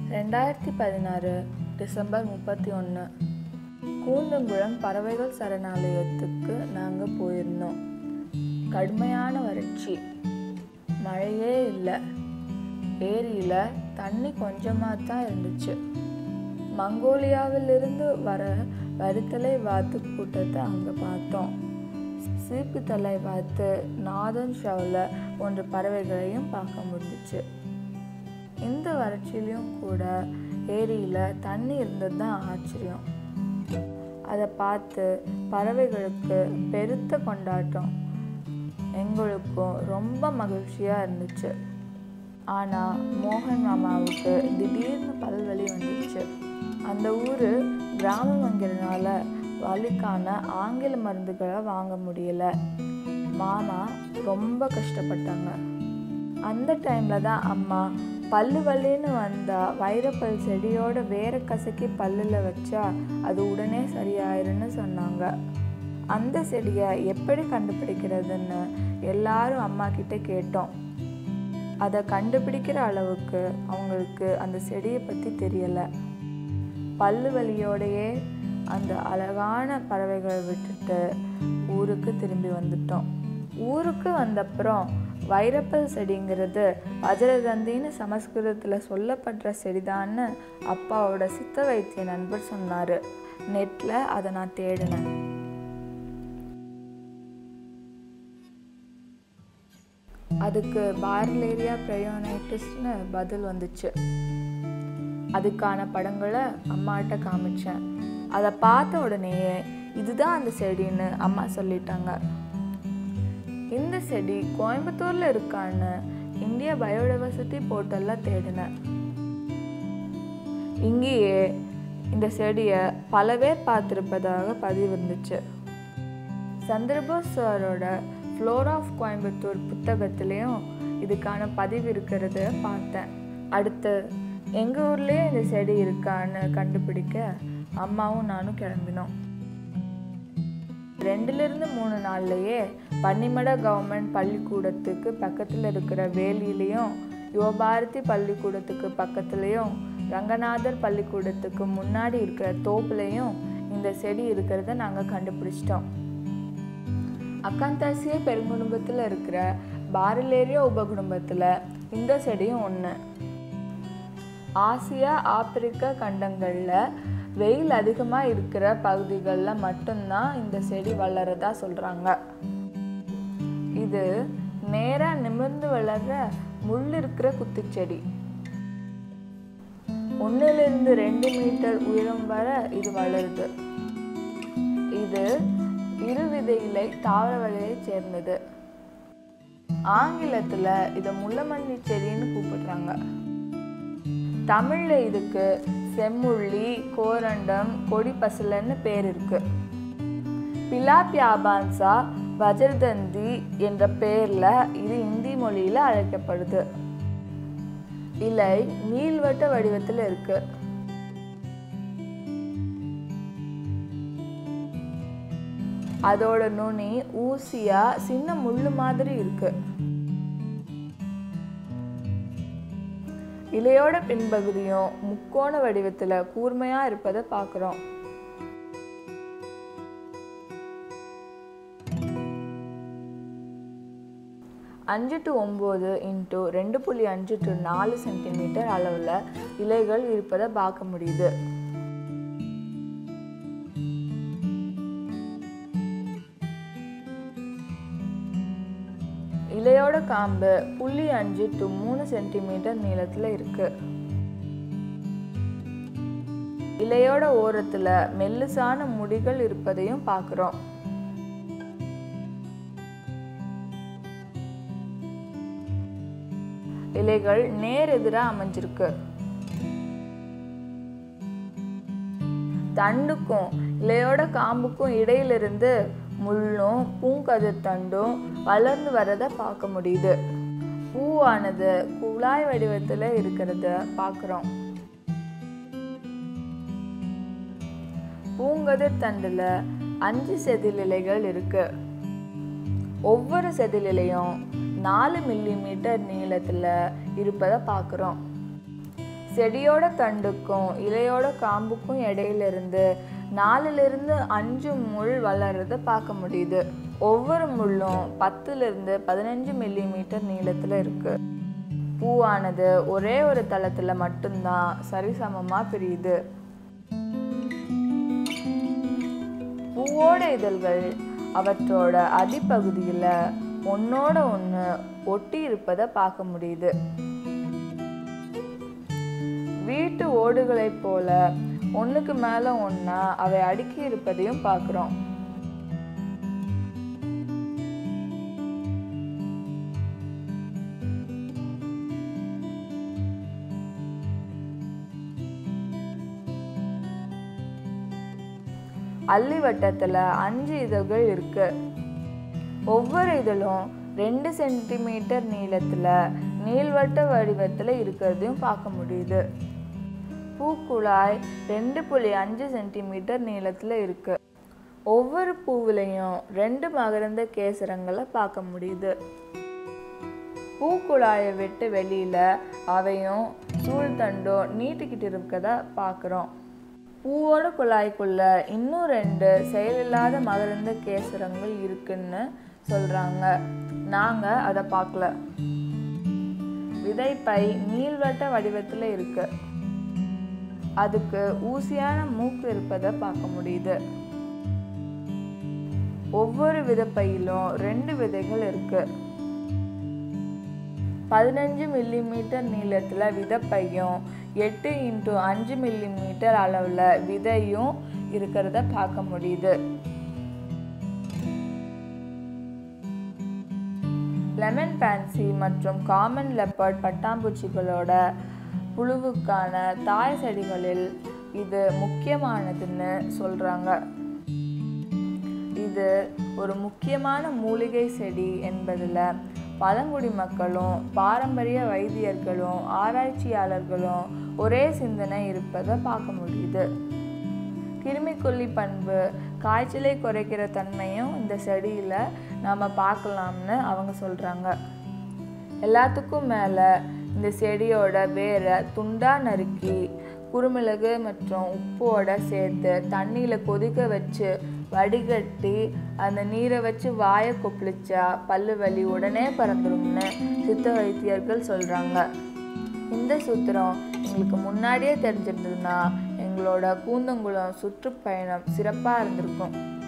ரெண்டாயிரத்தி பதினாறு டிசம்பர் முப்பத்தி ஒன்று கூந்தங்குளம் பறவைகள் சரணாலயத்துக்கு நாங்கள் போயிருந்தோம் கடுமையான வறட்சி மழையே இல்லை ஏரியில் தண்ணி கொஞ்சமாக தான் இருந்துச்சு மங்கோலியாவிலிருந்து வர வரித்தலை வாத்து கூட்டத்தை அங்கே பார்த்தோம் சீப்பு தலை வாத்து நாதன் ஷவுல போன்ற பறவைகளையும் பார்க்க முடிஞ்சிச்சு இந்த வறட்சியிலையும் கூட ஏரியில் தண்ணி இருந்தது தான் ஆச்சரியம் அதை பார்த்து பறவைகளுக்கு பெருத்த கொண்டாட்டம் எங்களுக்கும் ரொம்ப மகிழ்ச்சியாக இருந்துச்சு ஆனால் மோகன் மாமாவுக்கு திடீர்னு பல்வலி வந்துடுச்சு அந்த ஊர் கிராமங்கிறதுனால வலிக்கான ஆங்கில மருந்துகளை வாங்க முடியல மாமா ரொம்ப கஷ்டப்பட்டாங்க அந்த டைமில் தான் அம்மா பல்லு வலின்னு வந்தால் வைரப்பல் செடியோட வேற கசக்கி பல்லில் வச்சா அது உடனே சரியாயிருன்னு சொன்னாங்க அந்த செடியை எப்படி கண்டுபிடிக்கிறதுன்னு எல்லாரும் அம்மா கிட்ட கேட்டோம் அதை கண்டுபிடிக்கிற அளவுக்கு அவங்களுக்கு அந்த செடியை பற்றி தெரியலை பல்லு வலியோடையே அந்த அழகான பறவைகளை விட்டுட்டு ஊருக்கு திரும்பி வந்துட்டோம் ஊருக்கு வந்தப்புறம் வைரப்பல் செடிங்கிறது வஜரதந்தின்னு சமஸ்கிருதத்தில் சொல்லப்படுற செடிதான்னு அப்பாவோட சித்த வைத்திய நண்பர் சொன்னார் நெட்டில் அதை நான் தேடினேன் அதுக்கு பார்லேரியா ப்ரையோனைட்டிஸ்னு பதில் வந்துச்சு அதுக்கான படங்களை அம்மாட்ட காமிச்சேன் அதை பார்த்த உடனேயே இதுதான் அந்த செடின்னு அம்மா சொல்லிட்டாங்க இந்த செடி கோயம்புத்தூரில் இருக்கான்னு இந்திய பயோடைவர்சிட்டி போர்ட்டலில் தேடினேன் இங்கேயே இந்த செடியை பல பேர் பார்த்துருப்பதாக பதிவு இருந்துச்சு சந்திரபோஸ் சாரோட ஃப்ளோர் ஆஃப் கோயம்புத்தூர் புத்தகத்திலையும் இதுக்கான பதிவு இருக்கிறத பார்த்தேன் அடுத்து எங்கள் ஊர்லேயே இந்த செடி இருக்கான்னு கண்டுபிடிக்க அம்மாவும் நானும் கிளம்பினோம் ரெண்டுலேருந்து மூணு நாள்லையே பன்னிமட கவர்மெண்ட் பள்ளிக்கூடத்துக்கு பக்கத்தில் இருக்கிற வேலியிலையும் யுவபாரதி பள்ளிக்கூடத்துக்கு பக்கத்துலேயும் ரங்கநாதர் பள்ளிக்கூடத்துக்கு முன்னாடி இருக்கிற தோப்புலையும் இந்த செடி இருக்கிறத நாங்கள் கண்டுபிடிச்சிட்டோம் அக்காந்தாசிய பெருங்குடும்பத்தில் இருக்கிற பாரிலேரியா உபகுடும்பத்தில் இந்த செடியும் ஒன்று ஆசியா ஆப்பிரிக்கா கண்டங்களில் வெயில் அதிகமாக இருக்கிற பகுதிகளில் மட்டும்தான் இந்த செடி வளரதா சொல்கிறாங்க இது நேராக நிமிர்ந்து வளர்ற முள் இருக்கிற குத்துச்செடி ஒன்றிலிருந்து ரெண்டு மீட்டர் உயரம் வர இது வளருது இது இருவிதை இலை தாவர வகையை சேர்ந்தது ஆங்கிலத்தில் இதை முள்ளமல்லி செடின்னு கூப்பிடுறாங்க தமிழில் இதுக்கு செம்முள்ளி கோரண்டம் கொடி பசலன்னு பேர் இருக்கு பிலாப்பியாபான்சா வஜர்தந்தி என்ற பெயரில் இது இந்தி மொழியில் அழைக்கப்படுது இலை நீள்வட்ட வடிவத்தில் இருக்கு அதோட நுனி ஊசியா சின்ன முள்ளு மாதிரி இருக்கு இலையோட பின்பகுதியும் முக்கோண வடிவத்துல கூர்மையா இருப்பதை பார்க்குறோம் அஞ்சு டு ஒம்பது இன்ட்டு ரெண்டு புள்ளி அஞ்சு டு நாலு சென்டிமீட்டர் அளவில் இலைகள் இருப்பதை பார்க்க முடியுது இலையோட காம்பு புள்ளி அஞ்சு டு மூணு சென்டிமீட்டர் நீளத்தில் இருக்கு இலையோட ஓரத்துல மெல்லுசான முடிகள் இருப்பதையும் பார்க்குறோம் இலைகள் நேர் எதிராக அமைஞ்சிருக்கு தண்டுக்கும் இலையோட காம்புக்கும் இடையிலிருந்து முள்ளும் பூங்கதிர் தண்டும் வளர்ந்து வரதை பார்க்க முடியுது பூவானது குழாய் வடிவத்தில் இருக்கிறத பார்க்குறோம் பூங்கதிர் தண்டில் அஞ்சு செதில் இலைகள் இருக்கு ஒவ்வொரு செதில் இலையும் நாலு மில்லி மீட்டர் நீளத்தில் இருப்பதை பார்க்குறோம் செடியோட தண்டுக்கும் இலையோட காம்புக்கும் இடையில இருந்து நாலுலேருந்து அஞ்சு முள் வளர்றத பார்க்க முடியுது ஒவ்வொரு முள்ளும் பத்துலேருந்து பதினஞ்சு மில்லிமீட்டர் நீளத்தில் இருக்கு பூவானது ஒரே ஒரு தளத்தில் மட்டும்தான் சரிசமமாக பிரியுது பூவோட இதழ்கள் அவற்றோட அடிப்பகுதியில் ஒன்னோட ஒன்று ஒட்டி இருப்பதை பார்க்க முடியுது வீட்டு ஓடுகளைப் போல ஒன்றுக்கு மேலே ஒன்றா அவை அடுக்கி இருப்பதையும் பார்க்குறோம் அள்ளி வட்டத்தில் அஞ்சு இதழ்கள் இருக்கு ஒவ்வொரு இதழும் ரெண்டு சென்டிமீட்டர் நீளத்தில் நீள்வட்ட வடிவத்தில் இருக்கிறதையும் பார்க்க முடியுது பூக்குழாய் ரெண்டு புள்ளி அஞ்சு சென்டிமீட்டர் நீளத்தில் இருக்கு ஒவ்வொரு பூவிலையும் ரெண்டு மகரந்த கேசரங்களை பார்க்க முடியுது பூக்குழாயை விட்டு வெளியில அவையும் சூழ்தண்டும் நீட்டிக்கிட்டு இருக்கத பார்க்குறோம் பூவோட குழாய்க்குள்ள இன்னும் ரெண்டு செயலில்லாத மகரந்த கேசரங்கள் இருக்குன்னு சொல்றாங்க நாங்க அதை பார்க்கல விதைப்பை நீள்வட்ட வடிவத்தில் இருக்கு அதுக்கு ஊசியான மூக்கு இருப்பதை பார்க்க முடியுது ஒவ்வொரு விதைப்பையிலும் ரெண்டு விதைகள் இருக்கு பதினஞ்சு மில்லிமீட்டர் நீளத்தில் விதைப்பையும் எட்டு இன்ட்டு அஞ்சு மில்லிமீட்டர் அளவில் விதையும் இருக்கிறத பார்க்க முடியுது லெமன் பேன்சி மற்றும் காமன் லெப்பர்ட் பட்டாம்பூச்சிகளோட புழுவுக்கான தாய் செடிகளில் இது முக்கியமானதுன்னு சொல்கிறாங்க இது ஒரு முக்கியமான மூலிகை செடி என்பதில் பழங்குடி மக்களும் பாரம்பரிய வைத்தியர்களும் ஆராய்ச்சியாளர்களும் ஒரே சிந்தனை இருப்பதை பார்க்க முடியுது கிருமிக்கொல்லி பண்பு காய்ச்சலை குறைக்கிற தன்மையும் இந்த செடியில் நாம் பார்க்கலாம்னு அவங்க சொல்கிறாங்க எல்லாத்துக்கும் மேலே இந்த செடியோட வேரை துண்டா நறுக்கி குறுமிளகு மற்றும் உப்போட சேர்த்து தண்ணியில் கொதிக்க வச்சு வடிகட்டி அந்த நீரை வச்சு வாயை கொப்பளிச்சா பல்லு வலி உடனே பறந்துரும்னு சித்த வைத்தியர்கள் சொல்கிறாங்க இந்த சூத்திரம் எங்களுக்கு முன்னாடியே தெரிஞ்சிருந்ததுன்னா எங்களோட கூந்தங்குளம் சுற்றுப்பயணம் சிறப்பாக இருந்திருக்கும்